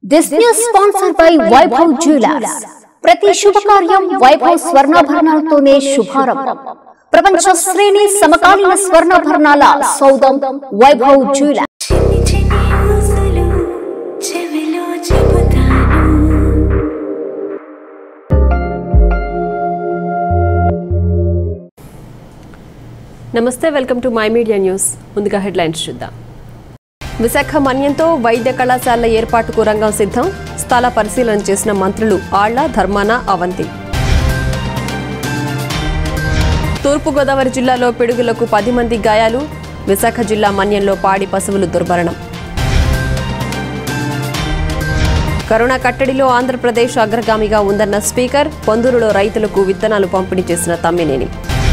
This news sponsor by Vaibhav jewellers ప్రతి శుభకార్యం వైభవ్ స్వర్ణాభరణాలతోనే శుభారంభం ప్రపంచ శ్రేణి సమకాలీన స్వర్ణాభరణాల సౌదం వైభవ్ జ్యువెలర్స్ చిన్ని చిన్ని ఊసులు చెవిలో చెబుతాను నమస్తే welcome to my media news ముందుగా హెడ్లైన్స్ చూద్దాం విశాఖ మన్యంతో వైద్య కళాశాల ఏర్పాటుకు రంగం సిద్ధం స్థల పరిశీలన చేసిన మంత్రులు ఆళ్ల ధర్మాన అవంతి తూర్పుగోదావరి జిల్లాలో పిడుగులకు పది మంది గాయాలు విశాఖ జిల్లా మన్యంలో పాడి పశువులు దుర్మరణం కరోనా కట్టడిలో ఆంధ్రప్రదేశ్ అగ్రగామిగా ఉందన్న స్పీకర్ పొందూరులో రైతులకు విత్తనాలు పంపిణీ చేసిన తమ్మినేని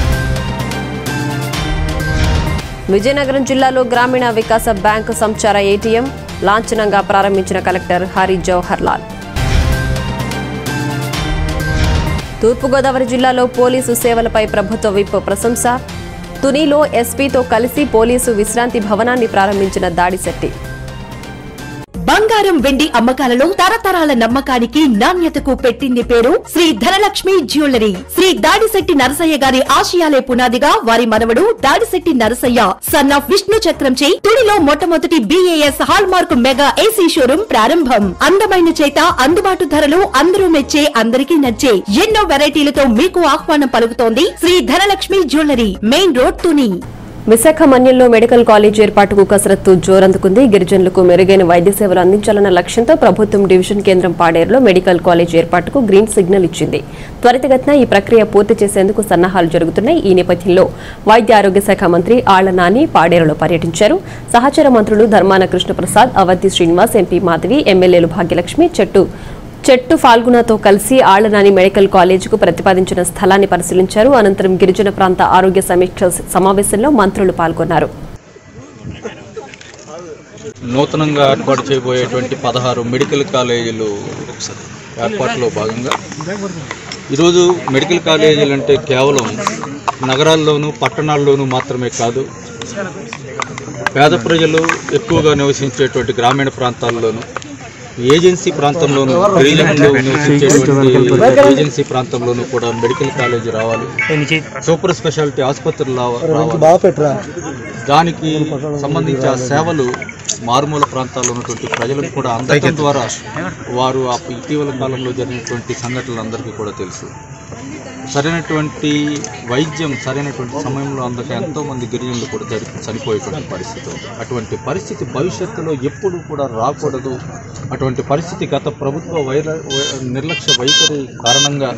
విజయనగరం జిల్లాలో గ్రామీణ వికాస బ్యాంకు సంచార ఏటీఎం లాంఛనంగా ప్రారంభించిన కలెక్టర్ హరి జవహర్ లాల్ తూర్పుగోదావరి జిల్లాలో పోలీసు సేవలపై ప్రభుత్వ విప్ ప్రశంస తునిలో ఎస్పీతో కలిసి పోలీసు విశ్రాంతి భవనాన్ని ప్రారంభించిన దాడిశెట్టి బంగారం వెండి అమ్మకాలలో తరతరాల నమ్మకానికి నాణ్యతకు పెట్టింది పేరు శ్రీ ధనలక్ష్మి జ్యువెలరీ శ్రీ దాడిశెట్టి నరసయ్య గారి ఆశయాలే పునాదిగా వారి మనవడు దాడిశెట్టి నరసయ్య సన్ ఆఫ్ విష్ణు చక్రంచే తుడిలో మొట్టమొదటి BAS hallmark mega AC showroom ప్రారంభం అందమైన చేత అందుబాటు ధరలు అందరూ మెచ్చే అందరికీ నచ్చే ఎన్నో వెరైటీలతో మీకు ఆహ్వానం పలుకుతోంది Sri Dhanalakshmi jewellery main road Tuni Visakha మన్యంలో మెడికల్ కాలేజ్ ఏర్పాటుకు కసరత్తు జోరందుకుంది గిరిజనులకు మెరుగైన వైద్య సేవలు అందించాలన్న లక్ష్యంతో ప్రభుత్వం డివిజన్ కేంద్రం పాడేరులో మెడికల్ కాలేజ్ ఏర్పాటుకు గ్రీన్ సిగ్నల్ ఇచ్చింది త్వరితగతిన ఈ ప్రక్రియ పూర్తి చేసేందుకు సన్నాహాలు జరుగుతున్నాయి ఈ నేపథ్యంలో వైద్య ఆరోగ్య శాఖ మంత్రి ఆళ్ల నాని పాడేరులో పర్యటించారు సహచర మంత్రులు ధర్మాన కృష్ణప్రసాద్ అవంతి శ్రీనివాస్ ఎంపీ మాధవి ఎమ్మెల్యేలు భాగ్యలక్ష్మి చెట్టు చెట్టు ఫాల్గునాతో కలిసి ఆళ్లనాని మెడికల్ కాలేజీకు ప్రతిపాదించిన స్థలాన్ని పరిశీలించారు అనంతరం గిరిజన ప్రాంత ఆరోగ్య సమీక్ష సమావేశంలో మంత్రులు పాల్గొన్నారు నూతనంగా ఏర్పాటు చేయబోయేటువంటి పదహారు మెడికల్ కాలేజీలు ఏర్పాటులో భాగంగా ఈరోజు మెడికల్ కాలేజీలు అంటే కేవలం నగరాల్లోనూ పట్టణాల్లోనూ మాత్రమే కాదు పేద ప్రజలు ఎక్కువగా నివసించేటువంటి గ్రామీణ ప్రాంతాల్లోనూ ఏజెన్సీ ప్రాంతంలోనూ గిరిజనులు నివసించేటువంటి ఏజెన్సీ ప్రాంతంలోనూ కూడా మెడికల్ కాలేజీ రావాలి సూపర్ స్పెషాలిటీ ఆసుపత్రులు రావ- రావాలి దానికి సంబంధించి ఆ సేవలు మారుమూల ప్రాంతాల్లో ఉన్నటువంటి ప్రజలకు కూడా అందడం ద్వారా వారు ఆ ఇటీవల కాలంలో జరిగినటువంటి సంఘటనలు అందరికీ కూడా తెలుసు సరైనటువంటి వైద్యం సరైనటువంటి సమయంలో అందక ఎంతో మంది గిరిజనులు కూడా జరి చనిపోయేటువంటి పరిస్థితి ఉంది అటువంటి పరిస్థితి భవిష్యత్తులో ఎప్పుడు కూడా రాకూడదు అటువంటి పరిస్థితి గత ప్రభుత్వ వైర వై- నిర్లక్ష్య వైఖరి కారణంగా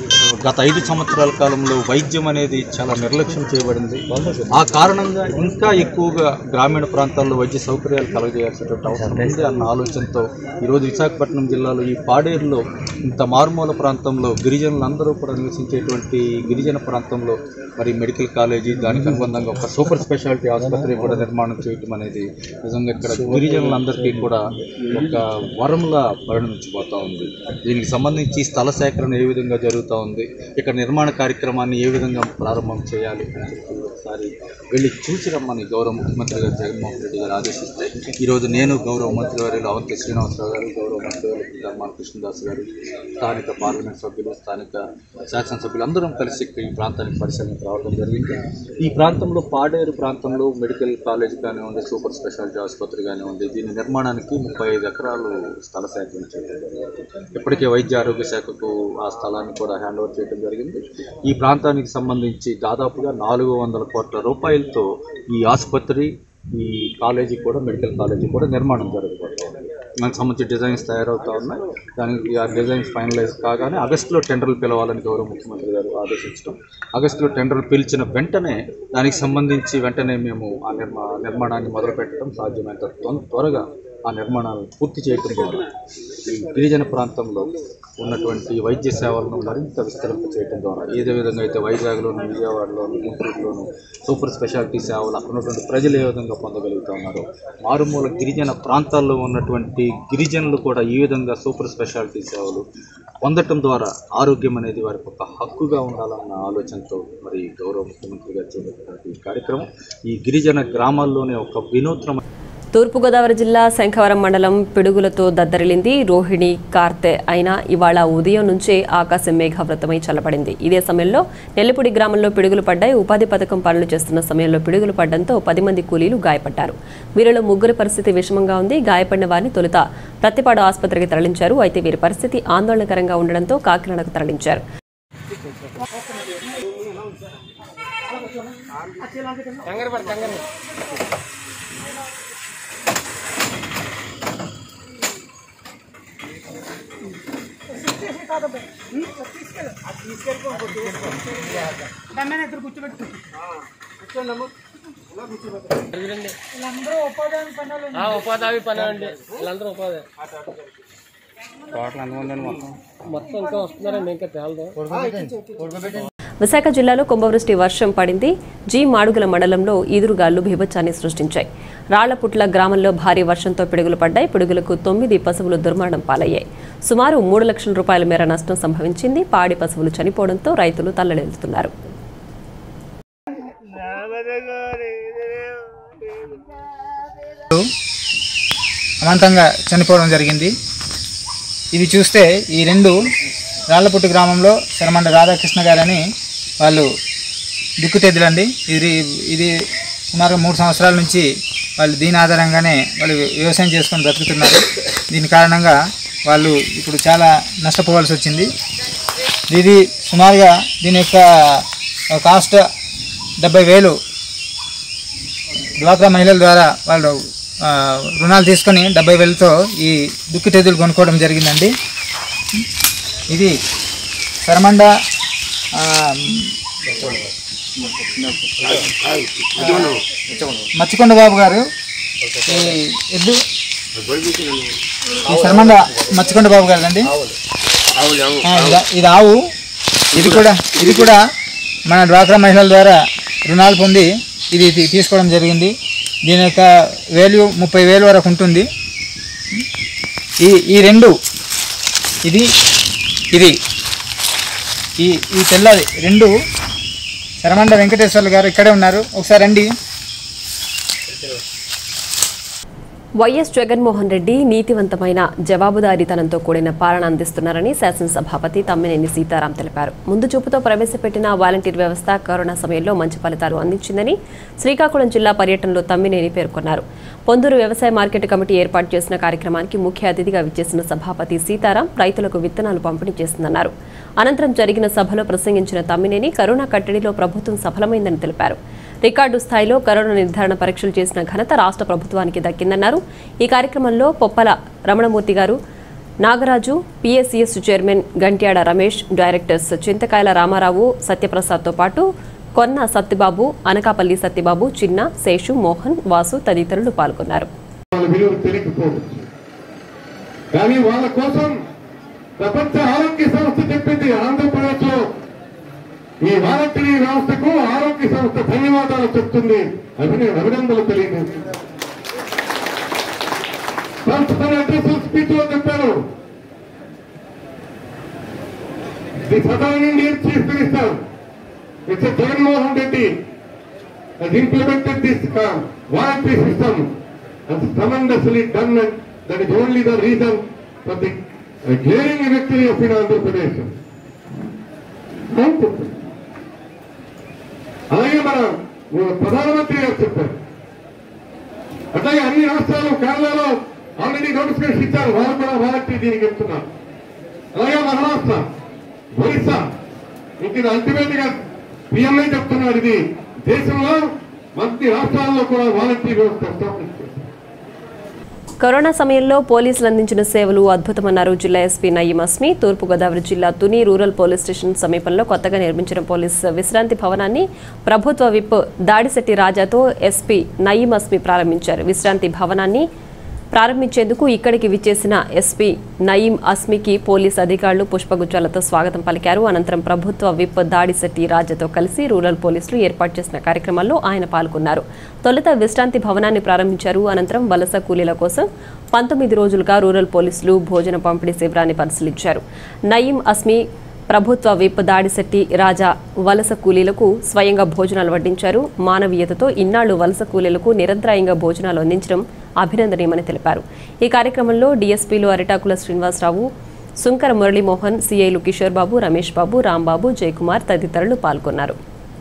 గత ఐదు సంవత్సరాల కాలంలో వైద్యం అనేది చాలా నిర్లక్ష్యం చేయబడింది ఆ కారణంగా ఇంకా ఎక్కువగా గ్రామీణ ప్రాంతాల్లో వైద్య సౌకర్యాలు కలగజేయాల్సినటువంటి అవసరం ఉంది అన్న ఆలోచనతో ఈరోజు విశాఖపట్నం జిల్లాలో ఈ పాడేరులో ఇంత మారుమూల ప్రాంతంలో గిరిజనులందరూ కూడా నివసించేటువంటి గిరిజన ప్రాంతంలో మరి మెడికల్ కాలేజీ దానికి అనుబంధంగా ఒక సూపర్ స్పెషాలిటీ ఆసుపత్రి కూడా నిర్మాణం చేయటం అనేది నిజంగా ఇక్కడ గిరిజనులందరికీ కూడా ఒక వరంలా పరిణమించిపోతూ ఉంది దీనికి సంబంధించి స్థల సేకరణ ఏ విధంగా జరుగుతూ ఉంది ఇక్కడ నిర్మాణ కార్యక్రమాన్ని ఏ విధంగా ప్రారంభం చేయాలి అని చెప్పి ఒకసారి వెళ్ళి చూసి రమ్మని గౌరవ ముఖ్యమంత్రి గారు జగన్మోహన్ రెడ్డి గారు ఆదేశిస్తే ఈరోజు నేను గౌరవ మంత్రివర్యులు అవంతి శ్రీనివాసరావు గారు గౌరవ మంత్రివర్యులు ధర్మాన కృష్ణదాస్ గారు స్థానిక పార్లమెంట్ సభ్యులు స్థానిక శాసనసభ్యులు అందరం కలిసి ఇక్కడ ఈ ప్రాంతానికి పరిశీలనకు రావడం జరిగింది ఈ ప్రాంతంలో పాడేరు ప్రాంతంలో మెడికల్ కాలేజ్ కానివ్వండి సూపర్ స్పెషాలిటీ ఆసుపత్రి కానివ్వండి దీని నిర్మాణానికి ముప్పై ఐదు ఎకరాలు స్థల సేకరణ చేయడం జరిగింది ఇప్పటికే వైద్య ఆరోగ్య శాఖకు ఆ స్థలాన్ని కూడా హ్యాండ్ ఓవర్ చేయడం జరిగింది ఈ ప్రాంతానికి సంబంధించి దాదాపుగా నాలుగు వందల కోట్ల రూపాయలతో ఈ ఆసుపత్రి ఈ కాలేజీ కూడా మెడికల్ కాలేజీ కూడా నిర్మాణం జరగబోతుంది దానికి సంబంధించి డిజైన్స్ తయారవుతా ఉన్నాయి దానికి ఆ డిజైన్స్ ఫైనలైజ్ కాగానే ఆగస్టులో టెండర్లు పిలవాలని గౌరవ ముఖ్యమంత్రి గారు ఆదేశించడం ఆగస్టులో టెండర్లు పిలిచిన వెంటనే దానికి సంబంధించి వెంటనే మేము ఆ నిర్మా నిర్మాణాన్ని మొదలుపెట్టడం సాధ్యమైనంత త్వ- త్వరగా ఆ నిర్మాణాలను పూర్తి చేయడం ద్వారా ఈ గిరిజన ప్రాంతంలో ఉన్నటువంటి వైద్య సేవలను మరింత విస్తరింప చేయడం ద్వారా ఏదే విధంగా అయితే వైజాగ్లోను విజయవాడలోను గుంటూరులోను సూపర్ స్పెషాలిటీ సేవలు అక్కడ ఉన్నటువంటి ప్రజలు ఏ విధంగా పొందగలుగుతా ఉన్నారో మారుమూల గిరిజన ప్రాంతాల్లో ఉన్నటువంటి గిరిజనులు కూడా ఈ విధంగా సూపర్ స్పెషాలిటీ సేవలు పొందటం ద్వారా ఆరోగ్యం అనేది వారికి ఒక హక్కుగా ఉండాలన్న ఆలోచనతో మరి గౌరవ ముఖ్యమంత్రి గారు చేపట్టినటువంటి ఈ కార్యక్రమం ఈ గిరిజన గ్రామాల్లోనే ఒక వినూత్నమైన తూర్పుగోదావరి జిల్లా శంఖవరం మండలం పిడుగులతో దద్దరిల్లింది రోహిణి కార్తె అయినా ఇవాళ ఉదయం నుంచే ఆకాశం మేఘావృతమై చల్లబడింది ఇదే సమయంలో నెల్లిపూడి గ్రామంలో పిడుగులు పడ్డాయి ఉపాధి పథకం పనులు చేస్తున్న సమయంలో పిడుగులు పడడంతో పది మంది కూలీలు గాయపడ్డారు వీరిలో ముగ్గురి పరిస్థితి విషమంగా ఉంది గాయపడిన వారిని తొలుత ప్రతిపాడు ఆసుపత్రికి తరలించారు అయితే వీరి పరిస్థితి ఆందోళనకరంగా ఉండడంతో కాకినాడకు తరలించారు ఆ, ఉపాధి అవి పని అండి వీళ్ళందరూ ఉపాధి మొత్తం ఇంకా వస్తున్నారండి ఇంకా తేలదు విశాఖ జిల్లాలో కుంభవృష్టి వర్షం పడింది జీ మాడుగుల మండలంలో ఈదురుగాళ్లు బీభత్సాన్ని సృష్టించాయి రాళ్లపుట్ల గ్రామంలో భారీ వర్షంతో పిడుగులు పడ్డాయి పిడుగులకు తొమ్మిది పశువులు దుర్మరణం పాలయ్యాయి సుమారు మూడు లక్షల రూపాయల మేర నష్టం సంభవించింది పాడి పశువులు చనిపోవడంతో రైతులు తల్లడిల్లుతున్నారు అమాంతంగా చనిపోవడం జరిగింది ఇది చూస్తే ఈ రెండు రాళ్లపుట్టు గ్రామంలో శరమండ రాధాకృష్ణ గారని వాళ్ళు దిక్కుతెద్దులండి ఇది ఇది సుమారు మూడు సంవత్సరాల నుంచి వాళ్ళు దీని ఆధారంగానే వాళ్ళు వ్యవసాయం చేసుకొని బ్రతుకుతున్నారు దీని కారణంగా వాళ్ళు ఇప్పుడు చాలా నష్టపోవాల్సి వచ్చింది ఇది సుమారుగా దీని యొక్క కాస్ట్ డెబ్బై వేలు డ్వాక్రా మహిళల ద్వారా వాళ్ళు ఆ, రుణాలు తీసుకొని డెబ్బై వేలతో ఈ దుక్కి తెదులు కొనుక్కోవడం జరిగిందండి ఇది సరమండ ఆ, మచ్చికొండ బాబు గారు ఈ ఎద్దు ఈ సరమండ మచ్చికొండ బాబు గారు అండి ఆ, ఇది- ఇది ఆవు ఇది కూడా ఇది కూడా మన డ్వాక్రా మహిళల ద్వారా రుణాలు పొంది ఇది తీ- తీసుకోవడం జరిగింది దీని యొక్క వాల్యూ ముప్పై వేలు వరకు ఉంటుంది ఈ ఈ రెండు ఇది ఇది ఈ ఈ తెల్లది రెండు శరమండ వెంకటేశ్వర్లు గారు ఇక్కడే ఉన్నారు ఒకసారి రండి వైఎస్ జగన్మోహన్ రెడ్డి నీతివంతమైన జవాబుదారీతనంతో కూడిన పాలన అందిస్తున్నారని శాసనసభాపతి తమ్మినేని సీతారాం తెలిపారు ముందు చూపుతో ప్రవేశపెట్టిన వాలంటీర్ వ్యవస్థ కరోనా సమయంలో మంచి ఫలితాలు అందించిందని శ్రీకాకుళం జిల్లా పర్యటనలో తమ్మినేని పేర్కొన్నారు పొందూరు వ్యవసాయ మార్కెట్ కమిటీ ఏర్పాటు చేసిన కార్యక్రమానికి ముఖ్య అతిథిగా విచ్చేసిన సభాపతి సీతారాం రైతులకు విత్తనాలు పంపిణీ చేసిందన్నారు అనంతరం జరిగిన సభలో ప్రసంగించిన తమ్మినేని కరోనా కట్టడిలో ప్రభుత్వం సఫలమైందని తెలిపారు రికార్డు స్థాయిలో కరోనా నిర్ధారణ పరీక్షలు చేసిన ఘనత రాష్ట్ర ప్రభుత్వానికి దక్కిందన్నారు ఈ కార్యక్రమంలో పొప్పల రమణమూర్తి గారు Nagaraju PSCS chairman Gantyada Ramesh directors Chintakayala Ramarao సత్యప్రసాద్తో పాటు కొన్న సత్యబాబు అనకాపల్లి సత్యబాబు చిన్న శేషు మోహన్ వాసు తదితరులు పాల్గొన్నారు వాళ్ళ విలువ తెలియకపోవచ్చు కానీ వాళ్ళ కోసం ప్రపంచ ఆరోగ్య సంస్థ చెప్పింది ఆంధ్రప్రదేశ్ లో ఈ వాలంటరీ వ్యవస్థకు ఆరోగ్య సంస్థ ధన్యవాదాలు చెప్తుంది అభిన అభినందనలు తెలియజేస్తుంది ఫస్ట్ తన అడ్రస్ స్పీచ్ లో చెప్పారు the southern Indian chief minister mister Jaganmohan Reddy has implemented this uh, voluntary system and tremendously done and that is only the reason for the uh, glaring victory of in Andhra Pradesh. అవును. అలాగే మన uh, ప్రధానమంత్రి గారు చెప్పారు అట్లాగే అన్ని రాష్ట్రాలు కేరళలో ఆల్రెడీ నోటిఫికేషన్ ఇచ్చారు వారు కూడా వాలంటరీ దీనికి చెప్తున్నారు అలాగే మహారాష్ట్ర ఒరిస్సా ఇంక ఇది అల్టిమేట్ గా పిఎంఏ చెప్తున్నారు ఇది దేశంలో మంత్రి రాష్ట్రాల్లో కూడా వాలంటరీ వ్యవస్థ స్థాపించారు కరోనా సమయంలో పోలీసులు అందించిన సేవలు అద్భుతమన్నారు జిల్లా ఎస్పీ నయీం అస్మి తూర్పుగోదావరి జిల్లా తుని రూరల్ పోలీస్ స్టేషన్ సమీపంలో కొత్తగా నిర్మించిన పోలీస్ విశ్రాంతి భవనాన్ని ప్రభుత్వ విప్ దాడిశెట్టి రాజాతో ఎస్పీ నయీం అస్మి ప్రారంభించారు విశ్రాంతి భవనాన్ని ప్రారంభించేందుకు ఇక్కడికి విచ్చేసిన ఎస్పీ నయీం అస్మికి పోలీస్ అధికారులు పుష్పగుచ్చాలతో స్వాగతం పలికారు అనంతరం ప్రభుత్వ విప్ దాడిశెట్టి రాజాతో కలిసి రూరల్ పోలీసులు ఏర్పాటు చేసిన కార్యక్రమంలో ఆయన పాల్గొన్నారు తొలుత విశ్రాంతి భవనాన్ని ప్రారంభించారు అనంతరం వలస కూలీల కోసం పంతొమ్మిది రోజులుగా రూరల్ పోలీసులు భోజన పంపిణీ శిబిరాన్ని పరిశీలించారు నయీం అస్మి ప్రభుత్వ విప్ దాడిశెట్టి రాజా వలస కూలీలకు స్వయంగా భోజనాలు వడ్డించారు మానవీయతతో ఇన్నాళ్లు వలస కూలీలకు నిరంతరాయంగా భోజనాలు అందించడం అభినందనీయమని తెలిపారు ఈ కార్యక్రమంలో డీఎస్పీలు అరిటాకుల శ్రీనివాసరావు సుంకర మురళీమోహన్ సీఐలు కిషోర్ బాబు రమేష్ బాబు రాంబాబు జయకుమార్ తదితరులు పాల్గొన్నారు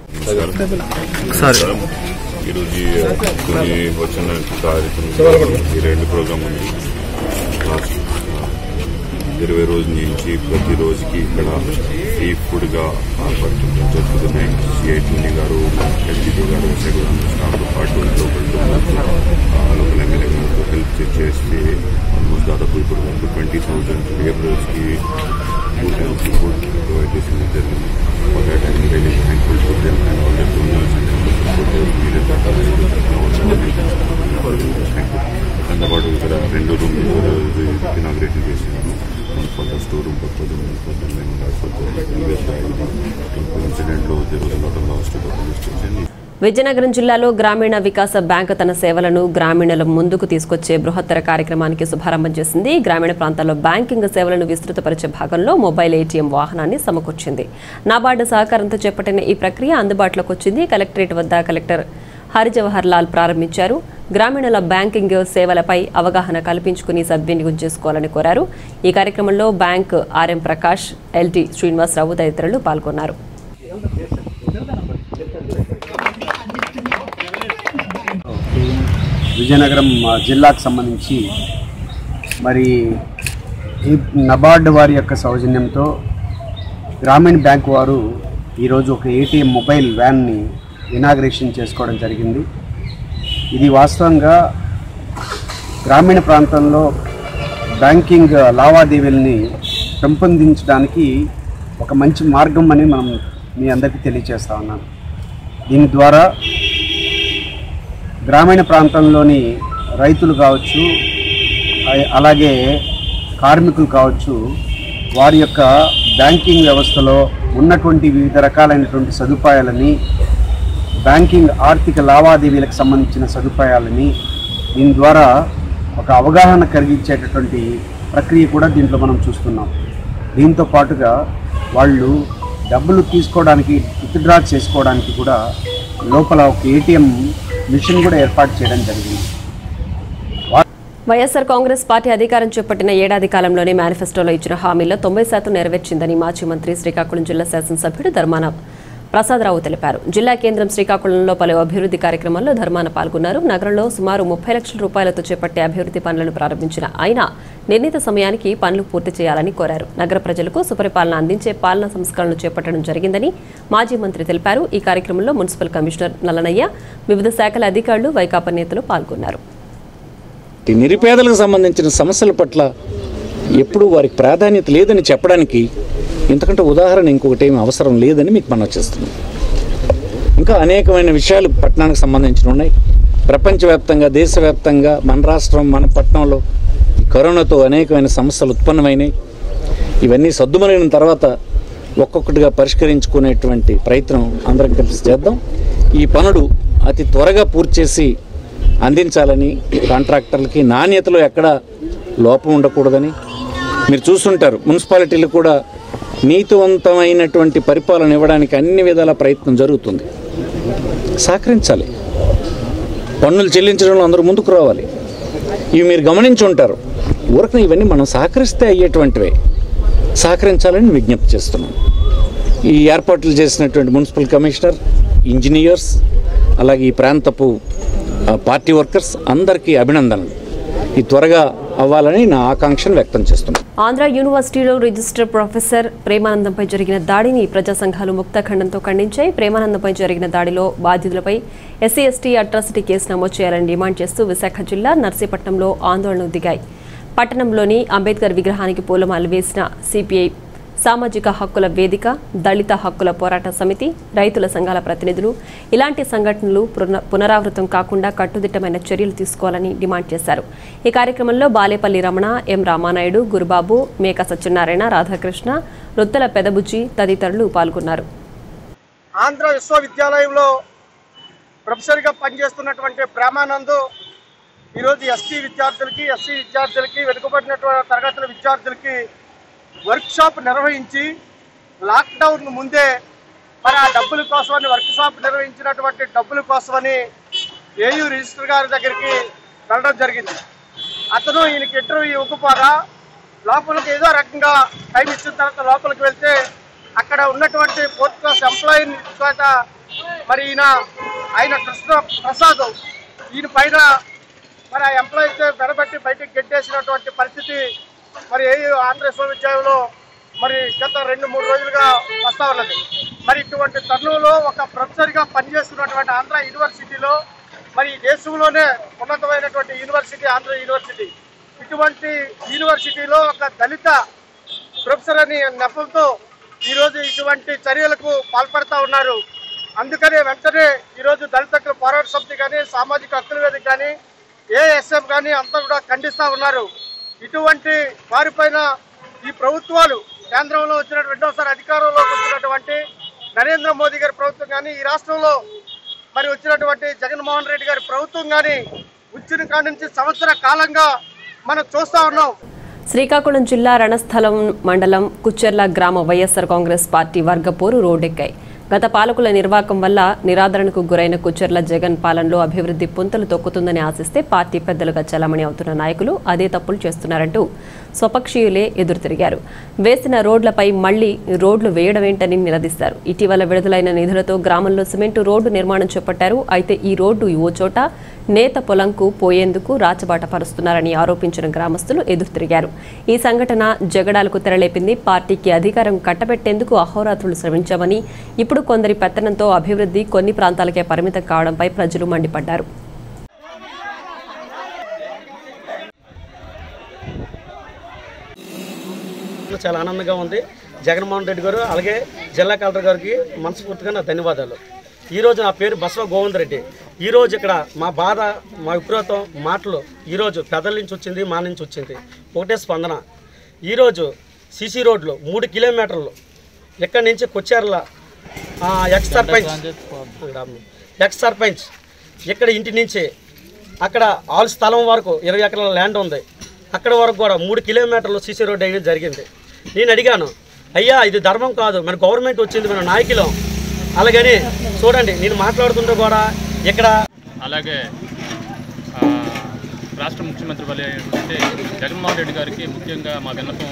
ఈరోజు ఈ కొన్ని వచ్చిన కార్యక్రమం ఈ రెండు ప్రోగ్రామ్ ఉంది లాస్ట్ ఇరవై రోజుల నుంచి ప్రతి రోజుకి ఇక్కడ ఫ్రీ ఫుడ్ గా పడుతుంది జరుగుతున్నాయి సిఐటి గారు ఎస్డిపి గారు స్టాఫ్తో పాటు లోకల్ లోకల్ ఎమ్మెల్యే గారు హెల్ప్ చేస్తే ఆల్మోస్ట్ దాదాపు ఇప్పుడు వరకు ట్వంటీ థౌసండ్ లేబరర్స్ కి ఫుడ్ హెల్ప్ ఫుడ్ ప్రొవైడ్ చేసిన జరిగింది For that, I'm really thankful to them and all the donors and all the supporters. వీళ్ళ దాంతోపాటు ఇక్కడ రెండు రూమ్ ఇనాగ్రేషన్ చేసినాను one for the store room purpose one for the main ఇన్సిడెంట్లో జరుగుతున్న last police station Vizianagaram జిల్లాలో గ్రామీణ వికాస బ్యాంక్ తన సేవలను గ్రామీణుల ముందుకు తీసుకొచ్చే బృహత్తర కార్యక్రమానికి శుభారంభం చేసింది గ్రామీణ ప్రాంతాల్లో బ్యాంకింగ్ సేవలను విస్తృతపరిచే భాగంలో మొబైల్ ఏటీఎం వాహనాన్ని సమకూర్చింది నాబార్డు సహకారంతో చేపట్టిన ఈ ప్రక్రియ అందుబాటులోకి వచ్చింది కలెక్టరేట్ వద్ద కలెక్టర్ హరిజవహర్ లాల్ ప్రారంభించారు గ్రామీణుల బ్యాంకింగ్ సేవలపై అవగాహన కల్పించుకుని సద్వినియోగం చేసుకోవాలని కోరారు ఈ కార్యక్రమంలో bank RM Prakash LT Srinivasarao తదితరులు పాల్గొన్నారు విజయనగరం ఆ, జిల్లాకు సంబంధించి మరి ఈ నబార్డ్ వారి యొక్క సౌజన్యంతో గ్రామీణ బ్యాంక్ వారు ఈరోజు ఒక ఏటీఎం మొబైల్ వ్యాన్ని ఇనాగ్రేషన్ చేసుకోవడం జరిగింది ఇది వాస్తవంగా గ్రామీణ ప్రాంతంలో బ్యాంకింగ్ లావాదేవీలని పెంపొందించడానికి ఒక మంచి మార్గం అని మనం మీ అందరికీ తెలియజేస్తా ఉన్నాను దీని ద్వారా గ్రామీణ ప్రాంతంలోని రైతులు కావచ్చు అ- అలాగే కార్మికులు కావచ్చు వారి యొక్క బ్యాంకింగ్ వ్యవస్థలో ఉన్నటువంటి వివిధ రకాలైనటువంటి సదుపాయాలని బ్యాంకింగ్ ఆర్థిక లావాదేవీలకు సంబంధించిన సదుపాయాలని దీని ద్వారా ఒక అవగాహన కలిగించేటటువంటి ప్రక్రియ కూడా దీంట్లో మనం చూస్తున్నాం దీంతో పాటుగా వాళ్ళు డబ్బులు తీసుకోవడానికి విత్డ్రా చేసుకోవడానికి కూడా లోపల ఒక ఏటీఎం మిషన్ కూడా ఏర్పాటు చేయడం జరిగింది వైఎస్సార్ కాంగ్రెస్ పార్టీ అధికారం చేపట్టిన ఏడాది కాలంలోనే మేనిఫెస్టోలో ఇచ్చిన హామీల్లో తొంభై శాతం నెరవేర్చిందని మాజీ మంత్రి శ్రీకాకుళం జిల్లా శాసనసభ్యుడు ధర్మాన ప్రసాదరావు తెలిపారు జిల్లా కేంద్రం శ్రీకాకుళంలో పలు అభివృద్ధి కార్యక్రమాల్లో ధర్మాన పాల్గొన్నారు నగరంలో సుమారు ముప్పై లక్షల రూపాయలతో చేపట్టే అభివృద్ధి పనులను ప్రారంభించిన ఆయన నిర్ణీత సమయానికి పనులు పూర్తి చేయాలని కోరారు నగర ప్రజలకు సుపరిపాలన అందించే పాలనా సంస్కరణలు చేపట్టడం జరిగిందని మాజీ మంత్రి తెలిపారు ఈ కార్యక్రమంలో మున్సిపల్ కమిషనర్ నల్లనయ్య వివిధ శాఖల అధికారులు వైకాపా నేతలు పాల్గొన్నారు ఈ నిరుపేదలకు సంబంధించిన సమస్యల పట్ల ఎప్పుడూ వారికి ప్రాధాన్యత లేదని చెప్పడానికి ఇంతకంటే ఉదాహరణ ఇంకొకటి ఏమి అవసరం లేదని మీకు మనం చేస్తున్నాం ఇంకా అనేకమైన విషయాలు పట్టణానికి సంబంధించిన ఉన్నాయి ప్రపంచవ్యాప్తంగా దేశవ్యాప్తంగా మన రాష్ట్రం మన పట్టణంలో ఈ కరోనాతో అనేకమైన సమస్యలు ఉత్పన్నమైనాయి ఇవన్నీ సద్దుమలిన తర్వాత ఒక్కొక్కటిగా పరిష్కరించుకునేటువంటి ప్రయత్నం అందరం కలిసి చేద్దాం ఈ పనులు అతి త్వరగా పూర్తి చేసి అందించాలని కాంట్రాక్టర్లకి నాణ్యతలో ఎక్కడ లోపం ఉండకూడదని మీరు చూస్తుంటారు మున్సిపాలిటీలు కూడా నీతివంతమైనటువంటి పరిపాలన ఇవ్వడానికి అన్ని విధాల ప్రయత్నం జరుగుతుంది సహకరించాలి పన్నులు చెల్లించడంలో అందరూ ముందుకు రావాలి ఇవి మీరు గమనించి ఉంటారు ఊరకనే ఇవన్నీ మనం సహకరిస్తే అయ్యేటువంటివే సహకరించాలని విజ్ఞప్తి చేస్తున్నాం ఈ ఏర్పాట్లు చేసినటువంటి మున్సిపల్ కమిషనర్ ఇంజనీర్స్ అలాగే ఈ ప్రాంతపు ఆ, పార్టీ వర్కర్స్ అందరికీ అభినందనలు ఈ త్వరగా అవ్వాలని నా ఆకాంక్షను వ్యక్తం చేస్తున్నాను ఆంధ్ర యూనివర్సిటీలో రిజిస్టర్ ప్రొఫెసర్ ప్రేమానందంపై జరిగిన దాడిని ప్రజా సంఘాలు ముక్త ఖండంతో ఖండించాయి ప్రేమానందంపై జరిగిన దాడిలో బాధితులపై ఎస్సీ ఎస్టీ అట్రాసిటీ కేసు నమోదు చేయాలని డిమాండ్ చేస్తూ విశాఖ జిల్లా నర్సీపట్నంలో ఆందోళనకు దిగాయి పట్టణంలోని అంబేద్కర్ విగ్రహానికి పూలమాలలు వేసిన సిపిఐ సామాజిక హక్కుల వేదిక దళిత హక్కుల పోరాట సమితి రైతుల సంఘాల ప్రతినిధులు ఇలాంటి సంఘటనలు పున- పునరావృతం కాకుండా కట్టుదిట్టమైన చర్యలు తీసుకోవాలని డిమాండ్ చేశారు ఈ కార్యక్రమంలో బాలేపల్లి రమణ ఎం రామానాయుడు గురుబాబు మేక సత్యనారాయణ రాధాకృష్ణ రొత్తెల పెదబుజ్జి తదితరులు పాల్గొన్నారు ఆంధ్ర విశ్వవిద్యాలయంలో ప్రొఫెసర్గా పనిచేస్తున్నటువంటి ప్రేమానందు ఈరోజు ఎస్టీ విద్యార్థులకి ఎస్సీ విద్యార్థులకి వెనుకబడినటువంటి తరగతుల విద్యార్థులకి వర్క్షాప్ నిర్వహించి లాక్డౌన్ ముందే మరి ఆ డబ్బుల కోసమని వర్క్ షాప్ నిర్వహించినటువంటి డబ్బుల కోసమని ఏయూ రిజిస్టర్ గారి దగ్గరికి వెళ్ళడం జరిగింది అతను ఈయనకి ఇంటర్వ్యూ ఇవ్వకపోగా లోపలికి ఏదో రకంగా టైం ఇచ్చిన తర్వాత లోపలికి వెళ్తే అక్కడ ఉన్నటువంటి ఫోర్త్ క్లాస్ ఎంప్లాయీ చేత మరి ఈయన ఆయన కృష్ణ ప్రసాద్ ఈయన పైన మరి ఆ ఎంప్లాయీస్ బెడబెట్టి బయటికి గెట్టేసినటువంటి పరిస్థితి మరి ఏ ఆంధ్ర విశ్వవిద్యాలయంలో మరి గత రెండు మూడు రోజులుగా వస్తా ఉన్నది మరి ఇటువంటి తరుణంలో ఒక ప్రొఫెసర్గా పనిచేస్తున్నటువంటి ఆంధ్ర యూనివర్సిటీలో మరి ఈ దేశంలోనే ఉన్నతమైనటువంటి యూనివర్సిటీ ఆంధ్ర యూనివర్సిటీ ఇటువంటి యూనివర్సిటీలో ఒక దళిత ప్రొఫెసర్ అని నెపంతో ఈరోజు ఇటువంటి చర్యలకు పాల్పడతా ఉన్నారు అందుకనే వెంటనే ఈరోజు దళిత హక్కుల పోరాట సమితి కానీ సామాజిక హక్కుల వేదిక కానీ ఏఎస్ఎఫ్ కానీ అంతా కూడా ఖండిస్తూ ఉన్నారు ఇటువంటి వారిపైన ఈ ప్రభుత్వాలు కేంద్రంలో వచ్చిన రెండోసారి అధికారంలోకి వచ్చినటువంటి నరేంద్ర మోదీ గారి ప్రభుత్వం కానీ ఈ రాష్ట్రంలో మరి వచ్చినటువంటి జగన్మోహన్ రెడ్డి గారి ప్రభుత్వం కానీ వచ్చిన కాడి నుంచి సంవత్సర కాలంగా మనం చూస్తా ఉన్నాం శ్రీకాకుళం జిల్లా రణస్థలం మండలం కుచ్చెర్ల గ్రామ వైఎస్సార్ కాంగ్రెస్ పార్టీ వర్గపోరు రోడ్డెక్కాయి గత పాలకుల నిర్వాకం వల్ల నిరాదరణకు గురైన కుచ్చెర్ల జగన్ పాలనలో అభివృద్ధి పుంతలు తొక్కుతుందని ఆశిస్తే పార్టీ పెద్దలుగా చలామణి అవుతున్న నాయకులు అదే తప్పులు చేస్తున్నారంటూ స్వపక్షీయులే ఎదురు తిరిగారు వేసిన రోడ్లపై మళ్లీ రోడ్లు వేయడమేంటని నిలదీశారు ఇటీవల విడుదలైన నిధులతో గ్రామంలో సిమెంటు రోడ్డు నిర్మాణం చేపట్టారు అయితే ఈ రోడ్డు ఓ చోట నేత పొలంకు పోయేందుకు రాచబాట పరుస్తున్నారని ఆరోపించిన గ్రామస్తులు ఎదురు తిరిగారు ఈ సంఘటన జగడాలకు తెరలేపింది పార్టీకి అధికారం కట్టబెట్టేందుకు అహోరాత్రులు శ్రమించామని ఇప్పుడు కొందరి పెత్తనంతో అభివృద్ధి కొన్ని ప్రాంతాలకే పరిమితం కావడంపై ప్రజలు మండిపడ్డారు చాలా ఆనందంగా ఉంది జగన్మోహన్ రెడ్డి గారు అలాగే జిల్లా కలెక్టర్ గారికి మనస్ఫూర్తిగా నా ధన్యవాదాలు ఈరోజు నా పేరు బసవ గోవింద్ రెడ్డి ఈరోజు ఇక్కడ మా బాధ మా విక్రోతం మాటలు ఈరోజు పెదల నుంచి వచ్చింది మా నుంచి వచ్చింది ఒకటే స్పందన ఈరోజు సిసి రోడ్లు మూడు కిలోమీటర్లు ఇక్కడి నుంచి కొచ్చేర్ల ఆ, ఎక్స్ సర్పంచ్ ఎక్స్ సర్పంచ్ ఇక్కడ ఇంటి నుంచి అక్కడ ఆల్ స్థలం వరకు ఇరవై ఎకరాల ల్యాండ్ ఉంది అక్కడ వరకు కూడా మూడు కిలోమీటర్లు సీసీ రోడ్ వేయడం జరిగింది నేను అడిగాను అయ్యా ఇది ధర్మం కాదు మన గవర్నమెంట్ వచ్చింది మన నాయకులం అలాగని చూడండి నేను మాట్లాడుతుంటే కూడా ఇక్కడ అలాగే ఆ, రాష్ట్ర ముఖ్యమంత్రి వల్ల ఏంటంటే జగన్మోహన్ రెడ్డి గారికి ముఖ్యంగా మా విన్నపం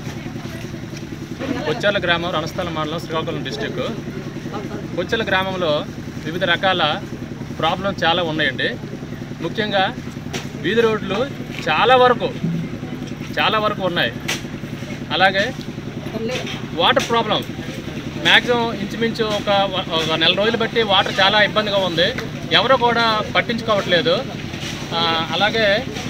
కొచ్చాల గ్రామం రణస్థలం మండలం శ్రీకాకుళం డిస్టిక్ కొచ్చెల గ్రామంలో వివిధ రకాల ప్రాబ్లం చాలా ఉన్నాయండి ముఖ్యంగా వీధి రోడ్లు చాలా వరకు చాలా వరకు ఉన్నాయి అలాగే వాటర్ ప్రాబ్లం మ్యాక్సిమం ఇంచుమించు ఒక ఒక నెల రోజులు బట్టి వాటర్ చాలా ఇబ్బందిగా ఉంది ఎవరు కూడా పట్టించుకోవట్లేదు ఆ, అలాగే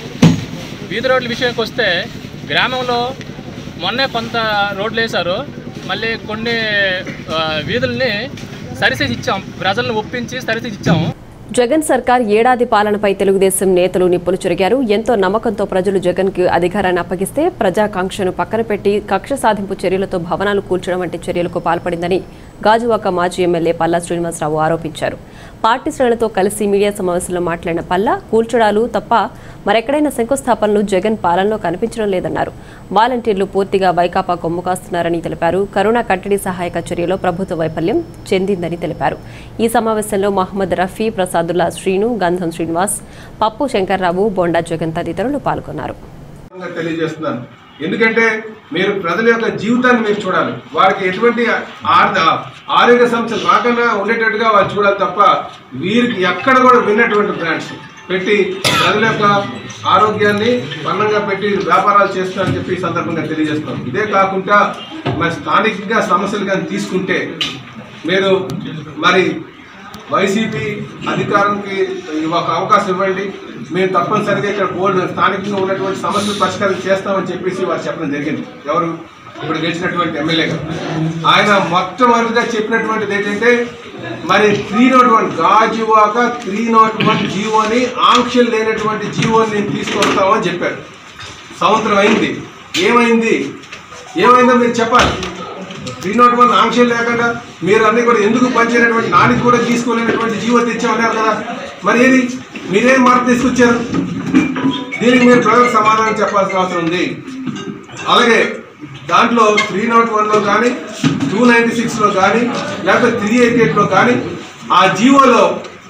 వీధి రోడ్ల విషయానికి వస్తే గ్రామంలో మొన్నే కొంత రోడ్లు వేశారు మళ్ళీ కొన్ని ఆ, వీధుల్ని సరిసేసి ఇచ్చాం ప్రజలను ఒప్పించి సరిసేసి ఇచ్చాము జగన్ సర్కార్ ఏడాది పాలనపై తెలుగుదేశం నేతలు నిప్పులు చెరిగారు ఎంతో నమ్మకంతో ప్రజలు జగన్ కి అధికారాన్ని అప్పగిస్తే ప్రజాకాంక్షను పక్కన పెట్టి కక్ష సాధింపు చర్యలతో భవనాలు కూల్చడం వంటి చర్యలకు పాల్పడిందని గాజువాక మాజీ ఎమ్మెల్యే పల్లా శ్రీనివాసరావు ఆరోపించారు పార్టీ శ్రేణులతో కలిసి మీడియా సమావేశంలో మాట్లాడిన పల్లా కూల్చడాలు తప్ప మరెక్కడైనా శంకుస్థాపనలు జగన్ పాలనలో కనిపించడం లేదన్నారు వాలంటీర్లు పూర్తిగా వైకాపా కొమ్ము కాస్తున్నారని తెలిపారు కరోనా కట్టడి సహాయక చర్యలో ప్రభుత్వ వైఫల్యం చెందిందని తెలిపారు ఈ సమావేశంలో మహమ్మద్ రఫీ ప్రసాదుల్లా శ్రీను గంధం శ్రీనివాస్ పప్పు శంకర్రావు బొండా జగన్ తదితరులు పాల్గొన్నారు సందర్భంగా తెలియజేస్తున్నాను ఎందుకంటే మీరు ప్రజల యొక్క జీవితాన్ని మీరు చూడాలి వారికి ఎటువంటి ఆర్- ఆరోగ్య సమస్యలు రాకుండా ఉండేటట్టుగా వాళ్ళు చూడాలి తప్ప వీరికి ఎక్కడ కూడా విన్నటువంటి బ్రాండ్స్ పెట్టి ప్రజల యొక్క ఆరోగ్యాన్ని పన్నంగా పెట్టి వ్యాపారాలు చేస్తున్నారని చెప్పి ఈ సందర్భంగా తెలియజేస్తాం ఇదే కాకుండా మరి స్థానికంగా సమస్యలు కానీ తీసుకుంటే మీరు మరి వైసీపీ అధికారంకి ఒక అవకాశం ఇవ్వండి మేము తప్పనిసరిగా ఇక్కడ బోర్డు స్థానికంగా ఉన్నటువంటి సమస్యలు పరిష్కారం చేస్తామని చెప్పేసి వారు చెప్పడం జరిగింది ఎవరు ఇప్పుడు గెలిచినటువంటి ఎమ్మెల్యే గారు ఆయన మొట్టమొదటిగా చెప్పినటువంటిది ఏంటంటే మరి three not one Gajuwaka three not one జీవోని ఆంక్షలు లేనటువంటి జీవోని నేను తీసుకొస్తామని చెప్పారు సంవత్సరం అయింది ఏమైంది ఏమైందో మీరు చెప్పాలి త్రీ నాట్ వన్ ఆంక్షలు లేకుండా మీరు అన్ని కూడా ఎందుకు పనిచేయనటువంటి నానికి కూడా తీసుకోలేనటువంటి జీవో తెచ్చామన్నారు కదా మరి ఏది మీరేం మార్పు తీసుకొచ్చారు దీనికి మీరు ప్రజలకు సమాధానం చెప్పాల్సిన అవసరం ఉంది అలాగే దాంట్లో త్రీ నాట్ వన్లో కానీ టూ నైంటీ సిక్స్లో కానీ లేకపోతే త్రీ ఎయిటీ ఎయిట్లో కానీ ఆ జీవోలో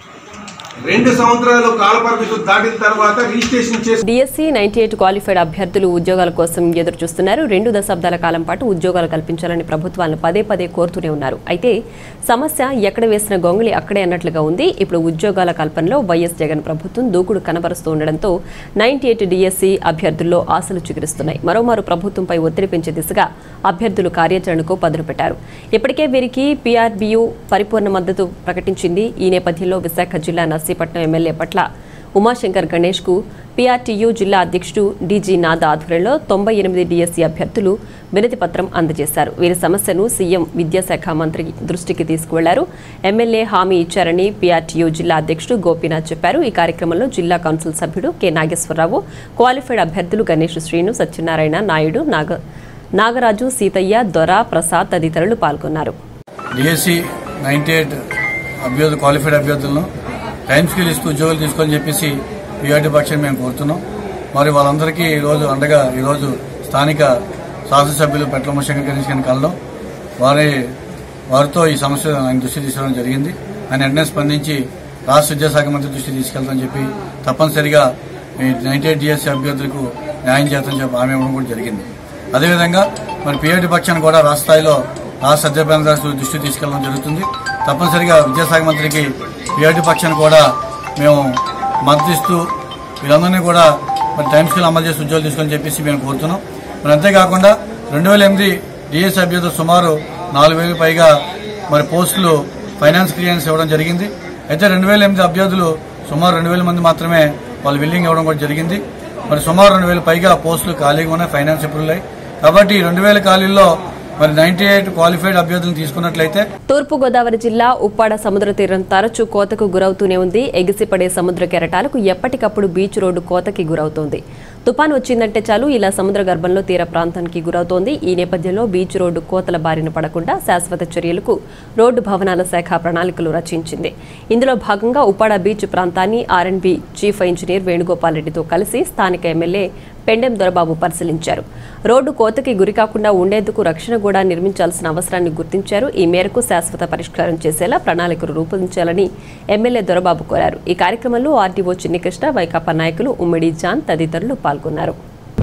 రెండు సంవత్సరాలు కాలపరిమితి దాటిన తర్వాత రిజిస్ట్రేషన్ చేసి డిఎస్సి నైన్టీ ఎయిట్ క్వాలిఫైడ్ అభ్యర్థులు ఉద్యోగాల కోసం ఎదురు చూస్తున్నారు రెండు దశాబ్దాల కాలం పాటు ఉద్యోగాలు కల్పించాలని ప్రభుత్వాలను పదే పదే కోరుతూనే ఉన్నారు అయితే సమస్య ఎక్కడ వేసిన గొంగళి అక్కడే అన్నట్లుగా ఉంది ఇప్పుడు ఉద్యోగాల కల్పనలో వైఎస్ జగన్ ప్రభుత్వం దూకుడు కనబరుస్తూ ఉండడంతో నైన్టీ ఎయిట్ డిఎస్సి అభ్యర్థుల్లో ఆశలు చిగురిస్తున్నాయి మరోమారు ప్రభుత్వంపై ఒత్తిడి పెంచే దిశగా అభ్యర్థులు కార్యాచరణకు పదులుపెట్టారు ఇప్పటికే వీరికి పీఆర్బీయూ పరిపూర్ణ మద్దతు ప్రకటించింది ఈ నేపథ్యంలో విశాఖ జిల్లా నర్సీపట్నం ఎమ్మెల్యే పట్ల ఉమాశంకర్ గణేష్ కు పీఆర్టీయూ జిల్లా అధ్యక్షుడు డీజీ నాథ ఆధ్వర్యంలో తొంభై ఎనిమిది డిఎస్సీ అభ్యర్థులు వినతి పత్రం అందజేశారు వీరి సమస్యను సీఎం విద్యాశాఖ మంత్రి దృష్టికి తీసుకువెళ్లారు ఎమ్మెల్యే హామీ ఇచ్చారని పీఆర్టీయూ జిల్లా అధ్యక్షుడు గోపీనాథ్ చెప్పారు ఈ కార్యక్రమంలో జిల్లా కౌన్సిల్ సభ్యుడు కె నాగేశ్వరరావు క్వాలిఫైడ్ అభ్యర్థులు గణేష్ శ్రీను సత్యనారాయణ నాయుడు నాగ నాగరాజు సీతయ్య దొర ప్రసాద్ తదితరులు పాల్గొన్నారు డిఎస్సి నైన్టీ ఎయిట్ అభ్యర్థులు క్వాలిఫైడ్ అభ్యర్థులను టైం స్కిల్ ఇస్తూ ఉద్యోగాలు తీసుకోవాలని చెప్పేసి పీఆర్టీ పక్షాన్ని మేము కోరుతున్నాం మరి వాళ్ళందరికీ ఈరోజు అండగా ఈరోజు స్థానిక శాసనసభ్యులు పెట్ల శంకర్ గణేష్ గారిని కలడం వారి వారితో ఈ సమస్య ఆయన దృష్టి తీసుకోవడం జరిగింది ఆయన వెంటనే స్పందించి రాష్ట్ర విద్యాశాఖ మంత్రి దృష్టి తీసుకెళ్తామని చెప్పి తప్పనిసరిగా ఈ నైన్టీ ఎయిట్ డిఎస్సీ అభ్యర్థులకు న్యాయం చేస్తామని చెప్పి హామీ ఇవ్వడం కూడా జరిగింది అదేవిధంగా మరి పీఆర్టీ పక్షాన్ని కూడా రాష్ట్ర స్థాయిలో రాష్ట్ర సత్యపాలన రాష్ట్ర దృష్టి తీసుకెళ్లడం జరుగుతుంది తప్పనిసరిగా విద్యాశాఖ మంత్రికి పీఆర్టీ పక్షాన్ని కూడా మేము మద్దతు ఇస్తూ వీళ్ళందరినీ కూడా మరి టైం స్కేల్ అమలు చేసి ఉద్యోగాలు తీసుకోవాలని చెప్పేసి మేము కోరుతున్నాం మరి అంతేకాకుండా రెండు వేల ఎనిమిది డిఎస్ అభ్యర్థులు సుమారు నాలుగు వేలకు పైగా మరి పోస్టులు ఫైనాన్స్ క్లియరెన్స్ ఇవ్వడం జరిగింది అయితే రెండు వేల ఎనిమిది అభ్యర్థులు సుమారు రెండు వేల మంది మాత్రమే వాళ్ళు బిల్లింగ్ ఇవ్వడం కూడా జరిగింది మరి సుమారు రెండు వేల పైగా పోస్టులు ఖాళీగా ఉన్నాయి ఫైనాన్స్ అప్రూవల్ అయ్యి కాబట్టి రెండు వేల ఖాళీల్లో మరి నైన్టీ ఎయిట్ క్వాలిఫైడ్ అభ్యర్థులను తీసుకున్నట్లయితే తూర్పుగోదావరి జిల్లా ఉప్పాడ సముద్ర తీరం తరచూ కోతకు గురవుతూనే ఉంది ఎగిసిపడే సముద్ర కెరటాలకు ఎప్పటికప్పుడు బీచ్ రోడ్డు కోతకి గురవుతోంది తుపాను వచ్చిందంటే చాలు ఇలా సముద్ర గర్భంలో తీర ప్రాంతానికి గురవుతోంది ఈ నేపథ్యంలో బీచ్ రోడ్డు కోతల బారిన పడకుండా శాశ్వత చర్యలకు రోడ్డు భవనాల శాఖ ప్రణాళికలు రచించింది ఇందులో భాగంగా ఉప్పాడ బీచ్ ప్రాంతాన్ని ఆర్ఎండ్బి చీఫ్ ఇంజనీర్ వేణుగోపాల్ రెడ్డితో కలిసి స్థానిక ఎమ్మెల్యే పెండెం దొరబాబు పరిశీలించారు రోడ్డు కోతకి గురికాకుండా ఉండేందుకు రక్షణ కూడా నిర్మించాల్సిన అవసరాన్ని గుర్తించారు ఈ మేరకు శాశ్వత పరిష్కారం చేసేలా ప్రణాళికలు రూపొందించాలని ఎమ్మెల్యే దొరబాబు కోరారు ఈ కార్యక్రమంలో ఆర్డీఓ చిన్నికృష్ణ వైకాపా నాయకులు ఉమ్మిడి జాన్ తదితరులు పాల్గొన్నారు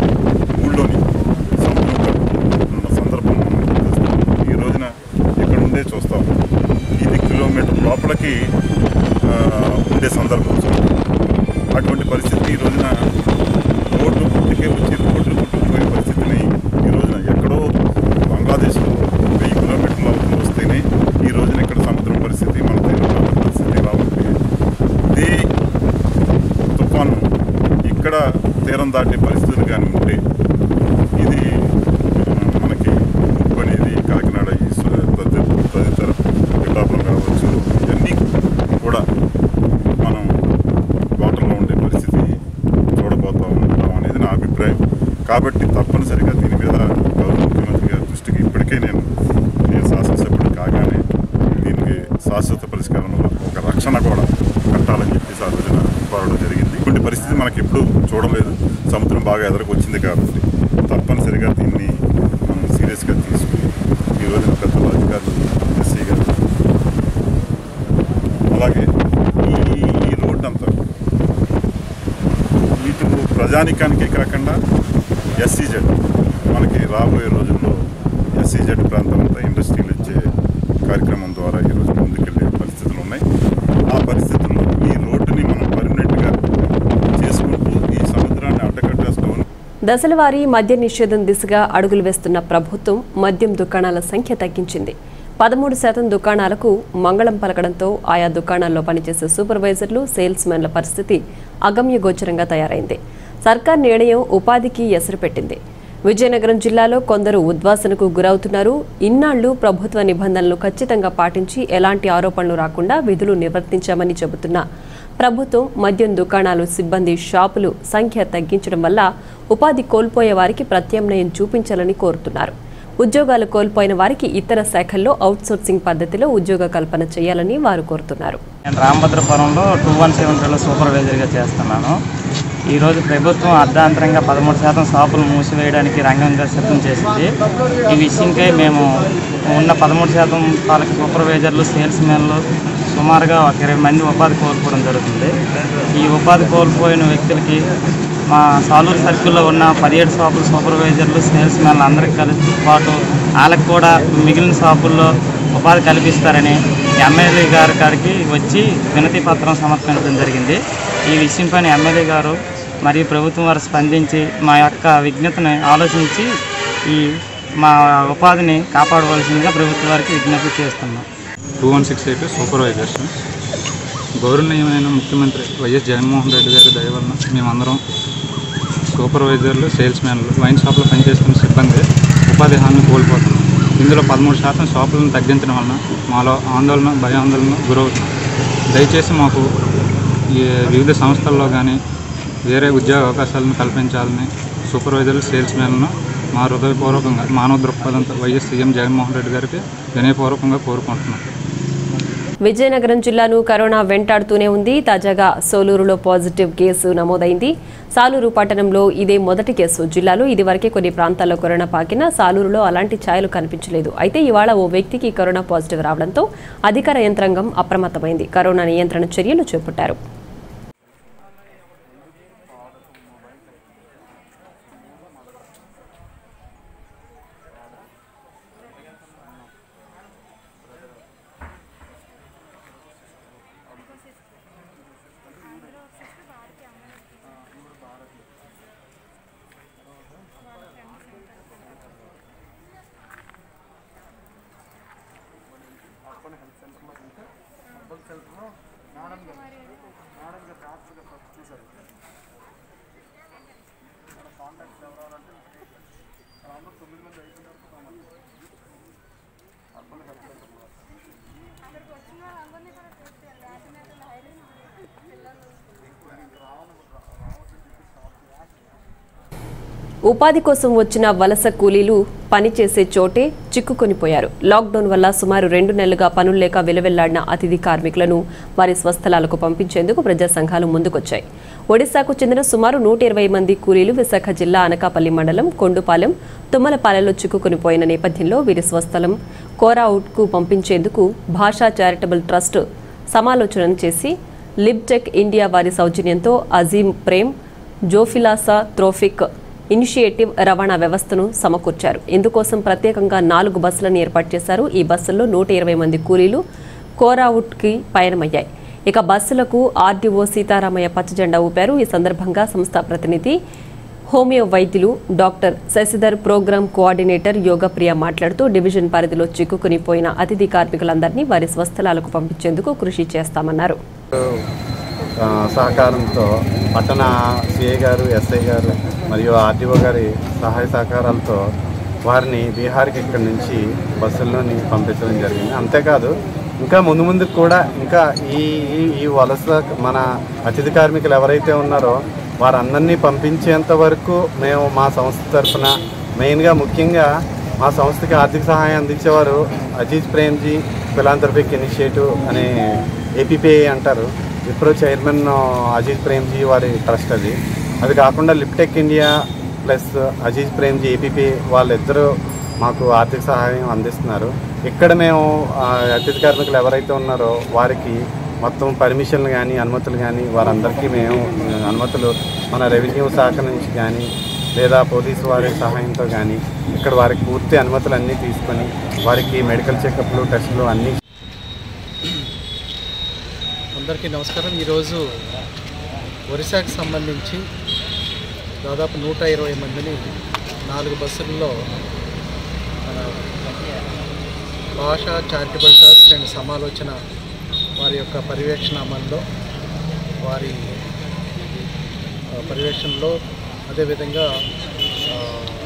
ఊళ్ళోని ఉన్న సందర్భం ఈ రోజున ఇక్కడ ఉండే చూస్తాం ఇది కిలోమీటర్ లోపలికి ఆ, ఉండే సందర్భం చూస్తాం. అటువంటి పరిస్థితి ఈ రోజున రోడ్లు పుట్టుకే వచ్చి రోడ్లు పుట్టుకుపోయే పరిస్థితిని ఈ రోజున ఎక్కడో బంగ్లాదేశ్లో వెయ్యి కిలోమీటర్ల అవతల వస్తేనే ఈ రోజున ఇక్కడ సముద్రం పరిస్థితి మన తీరంలో పరిస్థితి ఇలా ఉంది ఇదే తుఫాను ఇక్కడ తీరం దాటే పరిస్థితులు కానీ ఉంటే ఇది ఆ, మనకి ముప్పు అనేది కాకినాడ ఈ స- తదితర తదితర పిఠాపురం కావచ్చు ఇవన్నీ కూడా మనం వాటర్లో ఉండే పరిస్థితి చూడబోతా ఉంటాం అనేది నా అభిప్రాయం కాబట్టి తప్పనిసరిగా దీని మీద గౌరవ ముఖ్యమంత్రి గారి దృష్టికి ఇప్పటికే నేను నేను శాసనసభ్యుడు కాగానే దీనికి శాశ్వత పరిష్కారంలో ఒక రక్షణ కూడా కట్టాలని చెప్పేసి ఆ రోజున కోరడం జరిగింది ఇటువంటి పరిస్థితి మనకి ఎప్పుడు చూడలేదు సముద్రం బాగా ఎదురుకు వచ్చింది కాబట్టి తప్పనిసరిగా దీన్ని మనం సీరియస్గా తీసుకుని ఈ రోజున పెద్దల అధికారులు ఎస్సీ గారు అలాగే ఈ ఈ రోడ్డు అంతా ఇటు ప్రజానికానికి కాకుండా ఎస్సీజెడ్ మనకి రాబోయే రోజుల్లో ఎస్సీజెడ్ ప్రాంతం అంతా ఇండస్ట్రీలు ఇచ్చే కార్యక్రమం ద్వారా ఈరోజు ముందుకెళ్ళే పరిస్థితులు ఉన్నాయి ఆ పరిస్థితుల్లో ఈ రోడ్డుని మనం పర్మనెంట్గా చేసుకుంటూ ఈ సముద్రాన్ని అడ్డకట్టేసుకొని దశలవారీ మద్య నిషేధం దిశగా అడుగులు వేస్తున్న ప్రభుత్వం మద్యం దుకాణాల సంఖ్య తగ్గించింది పదమూడు శాతం దుకాణాలకు మంగళం పలకడంతో ఆయా దుకాణాల్లో పనిచేసే సూపర్వైజర్లు సేల్స్ మెన్ల పరిస్థితి అగమ్యగోచరంగా తయారైంది సర్కార్ నిర్ణయం ఉపాధికి ఎసరు పెట్టింది విజయనగరం జిల్లాలో కొందరు ఉద్వాసనకు గురవుతున్నారు ఇన్నాళ్లు ప్రభుత్వ నిబంధనలు ఖచ్చితంగా పాటించి ఎలాంటి ఆరోపణలు రాకుండా విధులు నిర్వర్తించామని చెబుతున్న ప్రభుత్వం మద్యం దుకాణాలు సిబ్బంది షాపులు సంఖ్య తగ్గించడం వల్ల ఉపాధి కోల్పోయే వారికి ప్రత్యామ్నాయం చూపించాలని కోరుతున్నారు ఉద్యోగాలు కోల్పోయిన వారికి ఇతర శాఖల్లో అవుట్సోర్సింగ్ పద్ధతిలో ఉద్యోగ కల్పన చేయాలని వారు కోరుతున్నారు నేను రామభద్రపురంలో టూ వన్ సెవెన్ టూలో సూపర్వైజర్గా చేస్తున్నాను ఈరోజు ప్రభుత్వం అర్ధాంతరంగా పదమూడు శాతం షాపులు మూసివేయడానికి రంగంగా సిద్ధం చేసింది ఈ విషయంకై మేము ఉన్న పదమూడు శాతం పాలక సూపర్వైజర్లు సేల్స్ మెన్లు సుమారుగా ఒక ఇరవై మంది ఉపాధి కోల్పోవడం జరుగుతుంది ఈ ఉపాధి కోల్పోయిన వ్యక్తులకి మా సాలూరు సర్కిల్లో ఉన్న పదిహేడు షాపుల సూపర్వైజర్లు సేల్స్ మెన్లు అందరికి కలిసి పాటు వాళ్ళకి కూడా మిగిలిన షాపుల్లో ఉపాధి కల్పిస్తారని ఎమ్మెల్యే గారి కాడికి వచ్చి వినతి పత్రం సమర్పించడం జరిగింది ఈ విషయంపైన ఎమ్మెల్యే గారు మరియు ప్రభుత్వం వారు స్పందించి మా యొక్క విజ్ఞతని ఆలోచించి ఈ మా ఉపాధిని కాపాడవలసిందిగా ప్రభుత్వం వారికి విజ్ఞప్తి చేస్తున్నాం two one six eight supervisors గౌరవనీయమైన ముఖ్యమంత్రి వైఎస్ జగన్మోహన్ రెడ్డి గారి దయ వలన మేమందరం సూపర్వైజర్లు సేల్స్ మ్యాన్లు వైన్ షాప్లో పనిచేస్తున్న సిబ్బంది ఉపాధి హామీ కోల్పోతున్నాం ఇందులో పదమూడు శాతం షాపులను తగ్గించడం వలన మాలో ఆందోళన భయాందోళన గురవుతున్నాం దయచేసి మాకు ఈ వివిధ సంస్థల్లో కానీ వేరే ఉద్యోగ అవకాశాలను కల్పించాలని సూపర్వైజర్లు సేల్స్ మ్యాన్లను మా హృదయపూర్వకంగా మానవ దృక్పథంతో వైఎస్ సీఎం జగన్మోహన్ రెడ్డి గారికి వినయపూర్వకంగా కోరుకుంటున్నాం విజయనగరం జిల్లాను కరోనా వెంటాడుతూనే ఉంది తాజాగా సోలూరులో పాజిటివ్ కేసు నమోదైంది సాలూరు పట్టణంలో ఇదే మొదటి కేసు జిల్లాలో ఇదివరకే కొన్ని ప్రాంతాల్లో కరోనా పాకినా సాలూరులో అలాంటి ఛాయలు కనిపించలేదు అయితే ఇవాళ ఓ వ్యక్తికి కరోనా పాజిటివ్ రావడంతో అధికార యంత్రాంగం అప్రమత్తమైంది కరోనా నియంత్రణ చర్యలు చేపట్టారు ఉపాధి కోసం వచ్చిన వలస కూలీలు పనిచేసే చోటే చిక్కుకొనిపోయారు లాక్డౌన్ వల్ల సుమారు రెండు నెలలుగా పనులు లేక విలవెల్లాడిన అతిథి కార్మికులను వారి స్వస్థలాలకు పంపించేందుకు ప్రజా సంఘాలు ముందుకొచ్చాయి ఒడిశాకు చెందిన సుమారు నూట ఇరవై మంది కూలీలు విశాఖ జిల్లా అనకాపల్లి మండలం కొండుపాలెం తుమ్మలపాలెంలో చిక్కుకొనిపోయిన నేపథ్యంలో వీరి స్వస్థలం కోరావుట్కు పంపించేందుకు భాషా చారిటబుల్ ట్రస్ట్ సమాలోచన చేసి లిబ్టెక్ ఇండియా వారి సౌజన్యంతో అజీం ప్రేమ్ జోఫిలాసా త్రోఫిక్ ఇనిషియేటివ్ రవాణా వ్యవస్థను సమకూర్చారు ఇందుకోసం ప్రత్యేకంగా నాలుగు బస్సులను ఏర్పాటు చేశారు ఈ బస్సుల్లో నూట ఇరవై మంది కూలీలు కోరావుట్కి పయనమయ్యాయి ఇక బస్సులకు ఆర్డీఓ సీతారామయ్య పచ్చజెండా ఊపారు ఈ సందర్భంగా సంస్థ ప్రతినిధి హోమియో వైద్యులు doctor Sasidhar program coordinator Yogapriya మాట్లాడుతూ డివిజన్ పరిధిలో చిక్కుకుని పోయిన అతిథి కార్మికులందరినీ వారి స్వస్థలాలకు పంపించేందుకు కృషి చేస్తామన్నారు ఆ, సహకారంతో పట్టణ సిఐ గారు ఎస్ఐ గారు మరియు ఆర్డీఓ గారి సహాయ సహకారాలతో వారిని బీహార్కి ఇక్కడి నుంచి బస్సుల్లోని పంపించడం జరిగింది అంతేకాదు ఇంకా ముందు ముందు కూడా ఇంకా ఈ ఈ- ఈ వలస మన అతిథి కార్మికులు ఎవరైతే ఉన్నారో వారందరినీ పంపించేంత వరకు మేము మా సంస్థ తరఫున మెయిన్గా ముఖ్యంగా మా సంస్థకి ఆర్థిక సహాయం అందించేవారు అజీజ్ ప్రేమ్జీ ఫిలాంథ్రపిక్ ఇనిషియేటివ్ అనే ఏపీపీఐ అంటారు ఇప్పుడు చైర్మన్ అజీజ్ ప్రేమ్జీ వారి ట్రస్ట్ అది అది కాకుండా LibTech India plus Azim Premji APP వాళ్ళిద్దరూ మాకు ఆర్థిక సహాయం అందిస్తున్నారు ఇక్కడ మేము ఆ, అతిథి కార్మికులు ఎవరైతే ఉన్నారో వారికి మొత్తం పర్మిషన్లు కానీ అనుమతులు కానీ వారందరికీ మేము ఆ, అనుమతులు మన రెవెన్యూ శాఖ నుంచి కానీ లేదా పోలీసు వారి సహాయంతో కానీ ఇక్కడ వారికి పూర్తి అనుమతులు అన్నీ తీసుకొని వారికి మెడికల్ చెకప్లు టెస్టులు అన్నీ అందరికీ నమస్కారం ఈరోజు ఒరిస్సాకు సంబంధించి దాదాపు నూట ఇరవై మందిని నాలుగు బస్సుల్లో మన భాషా చారిటబుల్ ట్రస్ట్ అండ్ సమాలోచన వారి యొక్క పర్యవేక్షణ అమల్లో వారి ఆ, పర్యవేక్షణలో అదేవిధంగా ఆ,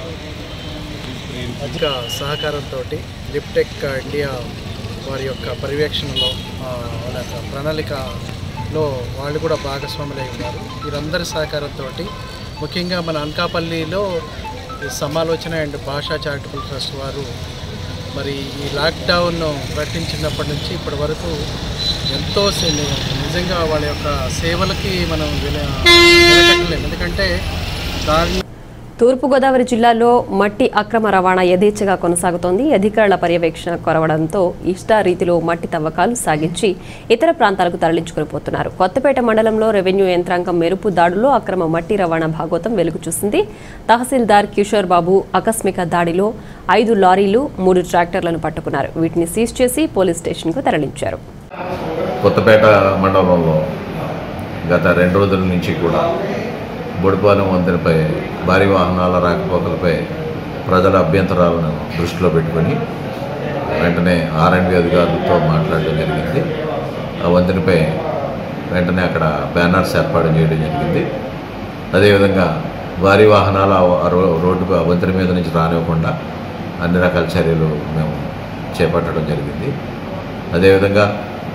అధిక సహకారంతో లిప్టెక్ ఇండియా వారి యొక్క పర్యవేక్షణలో ఆ, వాళ్ళ యొక్క ప్రణాళికలో వాళ్ళు కూడా భాగస్వాములై ఉన్నారు వీరందరి సహకారంతో ముఖ్యంగా మన అనకాపల్లిలో ఈ Samalochana and Bhasha charitable trust వారు మరి ఈ లాక్డౌన్ ప్రకటించినప్పటి నుంచి ఇప్పటి వరకు ఎంతో సే- నిజంగా వాళ్ళ యొక్క సేవలకి మనం వెల- వెలకట్టలేము కంటే దారుణ తూర్పుగోదావరి జిల్లాలో మట్టి అక్రమ రవాణా యథేచ్ఛగా కొనసాగుతోంది అధికారుల పర్యవేక్షణ కొరవడంతో ఇష్ట రీతిలో మట్టి తవ్వకాలు సాగించి ఇతర ప్రాంతాలకు తరలించుకుని పోతున్నారు కొత్తపేట మండలంలో రెవెన్యూ యంత్రాంగం మెరుపు దాడుల్లో అక్రమ మట్టి రవాణా భాగోతం వెలుగు చూసింది తహసీల్దార్ కిషోర్ బాబు ఆకస్మిక దాడిలో ఐదు లారీలు మూడు ట్రాక్టర్లను పట్టుకున్నారు వీటిని సీజ్ చేసి పోలీస్ స్టేషన్కు తరలించారు కొత్తపేట మండలంలో గత రెండు రోజుల నుంచి కూడా బొడిపాలెం వంతెనపై భారీ వాహనాల రాకపోకలపై ప్రజల అభ్యంతరాలను దృష్టిలో పెట్టుకొని వెంటనే ఆర్ఎండ్బి అధికారులతో మాట్లాడడం జరిగింది ఆ వంతెనపై వెంటనే అక్కడ బ్యానర్స్ ఏర్పాటు చేయడం జరిగింది అదేవిధంగా భారీ వాహనాల ఆ రో- రోడ్డుకు ఆ వంతెన మీద నుంచి రానివ్వకుండా అన్ని రకాల చర్యలు మేము చేపట్టడం జరిగింది అదేవిధంగా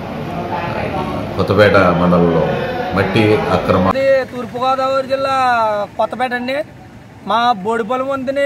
కొత్తపేట మండలంలో మట్టి అక్రమ ఇది తూర్పుగోదావరి జిల్లా కొత్తపేట అండి మా బొడిపొలం వంతుని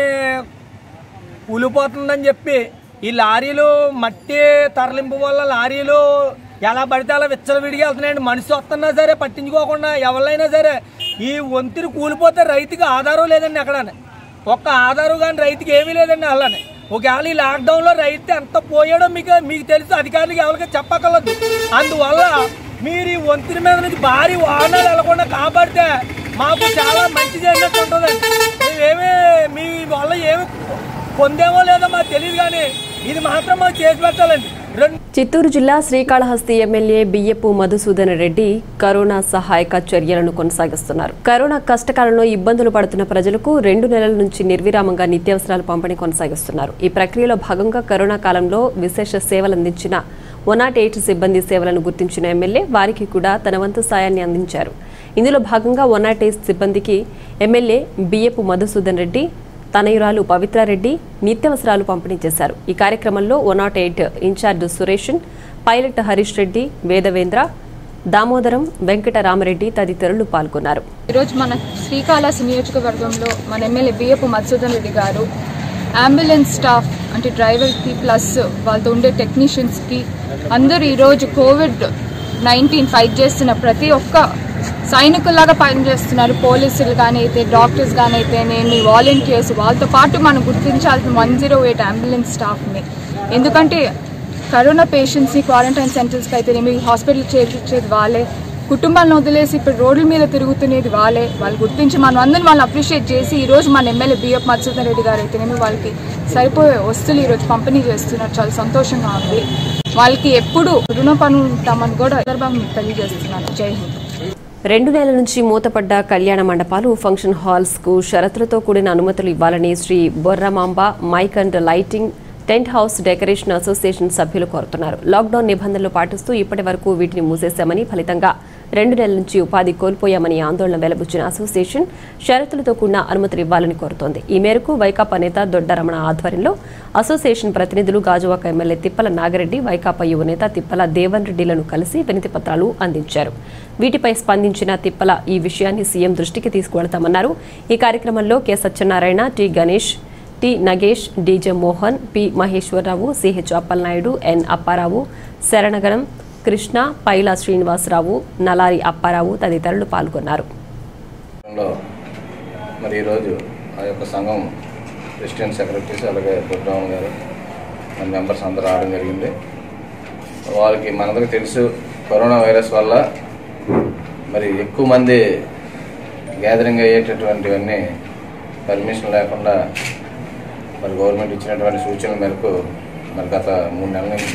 కూలిపోతుందని చెప్పి ఈ లారీలు మట్టి తరలింపు వల్ల లారీలు ఎలా పడితే అలా విచ్చలవిడిగా వెళ్తున్నాయండి మనిషి వస్తున్నా సరే పట్టించుకోకుండా ఎవరైనా సరే ఈ వంతుని కూలిపోతే రైతుకి ఆధారం లేదండి అక్కడ ఒక్క ఆధారం కానీ రైతుకి ఏమీ లేదండి అలానే ఒకవేళ ఈ లాక్డౌన్లో రైతు ఎంత పోయాడో మీకు మీకు తెలుసు అధికారులకు ఎవరికి చెప్పగలదు అందువల్ల మీరు ఈ వంతుని మీద నుంచి భారీ వాహనాలు వెళ్లకుండా కాపాడితే మాకు చాలా మంచిది అన్నట్టు ఉంటుందండి మేమేమి మీ వల్ల ఏమి పొందేమో లేదో మాకు తెలియదు కానీ ఇది మాత్రం మాకు చేసి పెట్టాలండి రెండు చిత్తూరు జిల్లా శ్రీకాళహస్తి ఎమ్మెల్యే బియ్యపు మధుసూదన్ రెడ్డి కరోనా సహాయక చర్యలను కొనసాగిస్తున్నారు కరోనా కష్టకాలంలో ఇబ్బందులు పడుతున్న ప్రజలకు రెండు నెలల నుంచి నిర్విరామంగా నిత్యావసరాలు పంపిణీ కొనసాగిస్తున్నారు ఈ ప్రక్రియలో భాగంగా కరోనా కాలంలో విశేష సేవలు అందించిన వన్ నాట్ ఎయిట్ సిబ్బంది సేవలను గుర్తించిన ఎమ్మెల్యే వారికి కూడా తన వంతు సాయాన్ని అందించారు ఇందులో భాగంగా వన్ నాట్ ఎయిట్ సిబ్బందికి ఎమ్మెల్యే బియ్యపు మధుసూదన్ రెడ్డి తనయురాలు పవిత్రారెడ్డి నిత్యావసరాలు పంపిణీ చేశారు ఈ కార్యక్రమంలో వన్ నాట్ ఎయిట్ ఇన్ఛార్జ్ సురేషన్ పైలట్ హరీష్ రెడ్డి వేదవేంద్ర దామోదరం వెంకటరామరెడ్డి తదితరులు పాల్గొన్నారు ఈరోజు మన శ్రీకాళహస్తి నియోజకవర్గంలో మన ఎమ్మెల్యే బియ్యపు మధుసూదన్ రెడ్డి గారు అంబులెన్స్ స్టాఫ్ అంటే డ్రైవర్కి ప్లస్ వాళ్ళతో ఉండే టెక్నీషియన్స్కి అందరూ ఈరోజు కోవిడ్ నైన్టీన్ ఫైట్ చేస్తున్న ప్రతి ఒక్క సైనికుల్లాగా పనిచేస్తున్నారు పోలీసులు కానీ అయితే డాక్టర్స్ కానీ అయితేనేమి వాలంటీర్స్ వాళ్ళతో పాటు మనం గుర్తించాల్సిన వన్ జీరో ఎయిట్ అంబులెన్స్ స్టాఫ్ని ఎందుకంటే కరోనా పేషెంట్స్ని క్వారంటైన్ సెంటర్స్కి అయితేనేమి హాస్పిటల్ చేర్పించేది వాళ్ళే కుటుంబాలను వదిలేసి ఇప్పుడు రోడ్ల మీద తిరుగుతునేది వాళ్ళే వాళ్ళు గుర్తించి మనం అందరం వాళ్ళని అప్రిషియేట్ చేసి ఈ రోజు మన ఎమ్మెల్యే బిఎఫ్ మధుసూదన్ రెడ్డి గారు అయితేనేమి వాళ్ళకి సరిపోయే వస్తువులు ఈరోజు పంపిణీ చేస్తున్నారు చాలా సంతోషంగా ఉంది వాళ్ళకి ఎప్పుడు రుణపని ఉంటామని కూడా ఈ సందర్భంగా మీకు తెలియజేస్తున్నాను జై హింద్ రెండు నెలల నుంచి మూతపడ్డ కళ్యాణ మండపాలు ఫంక్షన్ హాల్స్ కు షరతులతో కూడిన అనుమతులు ఇవ్వాలని Sri Borramamba mike and lighting tent house decoration association సభ్యులు కోరుతున్నారు లాక్డౌన్ నిబంధనలు పాటిస్తూ ఇప్పటి వరకు వీటిని మూసేశామని ఫలితంగా రెండు నెలల నుంచి ఉపాధి కోల్పోయామని ఆందోళన వెలబుచ్చిన అసోసియేషన్ షరతులతో కూడిన అనుమతులు ఇవ్వాలని కోరుతోంది ఈ మేరకు వైకాపా నేత దొడ్డ రమణ ఆధ్వర్యంలో అసోసియేషన్ ప్రతినిధులు గాజువాక ఎమ్మెల్యే తిప్పల నాగరెడ్డి వైకాపా యువ నేత తిప్పల దేవన్ రెడ్డిలను కలిసి వినతి పత్రాలు అందించారు వీటిపై స్పందించిన తిప్పల ఈ విషయాన్ని సీఎం దృష్టికి తీసుకువెళతామన్నారు ఈ కార్యక్రమంలో K Satyanarayana T Ganesh T Nagesh DJ Mohan P Maheswararao CH Appalanaidu N Apparao శరణగరం కృష్ణ పైలా శ్రీనివాసరావు నలారి అప్పారావు తదితరులు పాల్గొన్నారు లో మరి ఈరోజు ఆ యొక్క సంఘం ప్రెసిడెంట్ సెక్రటరీస్ అలాగే దుర్గామన్ గారు మన మెంబర్స్ అందరూ రావడం జరిగింది వాళ్ళకి మనందరికీ తెలుసు కరోనా వైరస్ వల్ల మరి ఎక్కువ మంది గ్యాదరింగ్ అయ్యేటటువంటివన్నీ పర్మిషన్ లేకుండా మరి గవర్నమెంట్ ఇచ్చినటువంటి సూచనల మేరకు మరి గత మూడు నెలల నుంచి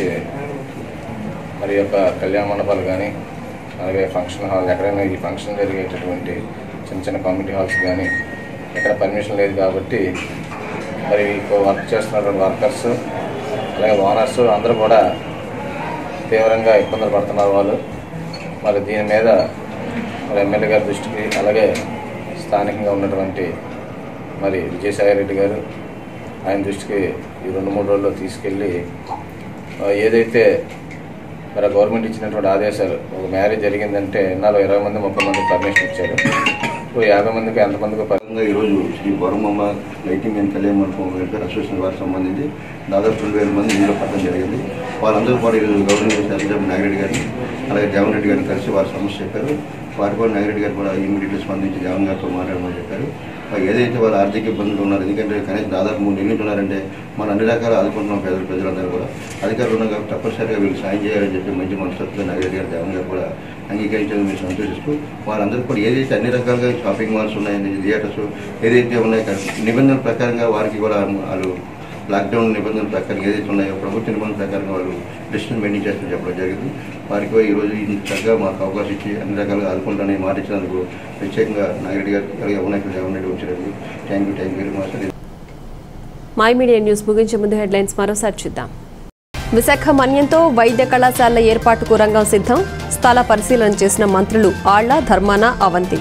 మరి యొక్క కళ్యాణ మండపాలు కానీ అలాగే ఫంక్షన్ హాల్ ఎక్కడైనా ఈ ఫంక్షన్ జరిగేటటువంటి చిన్న చిన్న కమ్యూనిటీ హాల్స్ కానీ ఎక్కడ పర్మిషన్ లేదు కాబట్టి మరి ఈ వర్క్ చేస్తున్నటువంటి వర్కర్స్ అలాగే ఓనర్స్ అందరూ కూడా తీవ్రంగా ఇబ్బందులు పడుతున్నారు వాళ్ళు మరి దీని మీద మరి ఎమ్మెల్యే గారి దృష్టికి అలాగే స్థానికంగా ఉన్నటువంటి మరి విజయసాయి రెడ్డి గారు ఆయన దృష్టికి ఈ రెండు మూడు రోజుల్లో తీసుకెళ్ళి ఆ, ఏదైతే మరి గవర్నమెంట్ ఇచ్చినటువంటి ఆదేశాలు ఒక మ్యారేజ్ జరిగిందంటే నాలుగు ఇరవై మంది ముప్పై మంది పర్మిషన్ ఇచ్చారు ఇప్పుడు యాభై మందికి ఎంతమందికి విధంగా ఈరోజు శ్రీ బొరమమ్మ లైటింగ్ అండ్ కళ్యాణ మండపం వెల్ఫేర్ అసోసియేషన్ వారికి సంబంధించి దాదాపు రెండు వేల మంది ఇందులో పట్టడం జరిగింది వాళ్ళందరూ కూడా ఈరోజు గవర్నమెంట్ శాసనసభ్యులు నాగిరెడ్డి గారిని అలాగే జగన్ రెడ్డి గారిని కలిసి వారి సమస్య చెప్పారు వారు కూడా నాగిరెడ్డి గారు కూడా ఇమీడియట్గా స్పందించి జగన్ గారితో మాట్లాడమని చెప్పారు మరి ఏదైతే వారు ఆర్థిక ఇబ్బందులు ఉన్నారు ఎందుకంటే కనీసం దాదాపు మూడు నెలలు ఉన్నారంటే మనం అన్ని రకాల ఆదుకుంటున్నాం పేదల ప్రజలందరూ కూడా అధికారులు ఉన్నాం కాబట్టి తప్పనిసరిగా వీళ్ళు సాయం చేయాలని చెప్పి మంచి మనస్తత్వంతో నాగిరెడ్డి గారు జగన్ గారు కూడా అంగీకరించడం మేము సంతోషిస్తూ వారందరూ కూడా ఏదైతే అన్ని రకాలుగా షాపింగ్ మాల్స్ ఉన్నాయండి థియేటర్స్ ఏదైతే ఉన్నాయో నిబంధనల ప్రకారంగా వారికి కూడా వాళ్ళు లాక్డౌన్ నిబంధనల ప్రకారం ఏదైతే ఉన్నాయో ప్రభుత్వ నిబంధనల ప్రకారం వాళ్ళు డిస్టెన్స్ మెయింటైన్ చేస్తూ చెప్పడం జరిగింది వారికి కూడా ఈరోజు ఇంత చక్కగా మాకు అవకాశం ఇచ్చి అన్ని రకాలుగా ఆదుకుంటానని మాట ఇచ్చినందుకు ప్రత్యేకంగా నాగిరెడ్డి గారు అలాగే ఉన్నట్లు జగన్ రెడ్డి వచ్చినందుకు thank you thank you very much my media news ముగించే ముందు హెడ్లైన్స్ మరోసారి చూద్దాం విశాఖ మన్యంతో వైద్య కళాశాల ఏర్పాటుకు రంగం సిద్ధం స్థల పరిశీలన చేసిన మంత్రులు ఆళ్ల ధర్మాన అవంతి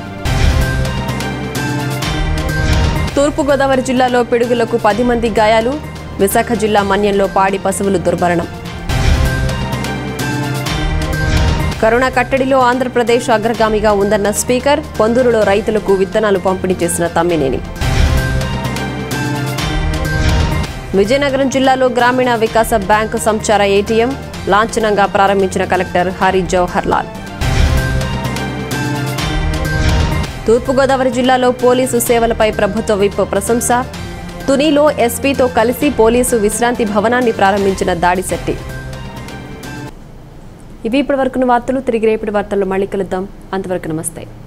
తూర్పుగోదావరి జిల్లాలో పిడుగులకు పది మంది గాయాలు విశాఖ జిల్లా మన్యంలో పాడి పశువులు దుర్మరణం కరోనా కట్టడిలో ఆంధ్రప్రదేశ్ అగ్రగామిగా ఉందన్న స్పీకర్ పొందూరులో రైతులకు విత్తనాలు పంపిణీ చేసిన తమ్మినేని విజయనగరం జిల్లాలో గ్రామీణ వికాస బ్యాంకు సంచార ఏటీఎం లాంఛనంగా ప్రారంభించిన కలెక్టర్ హరి జవహర్ లాల్ తూర్పుగోదావరి జిల్లాలో పోలీసు సేవలపై ప్రభుత్వ విప్ ప్రశంస తునిలో ఎస్పీతో కలిసి పోలీసు విశ్రాంతి భవనాన్ని ప్రారంభించిన దాడిశెట్టి ఇవి ఇప్పటి వరకున్న వార్తలు తిరిగి రేపటి వార్తల్లో మళ్ళీ కలుద్దాం అంతవరకు నమస్తే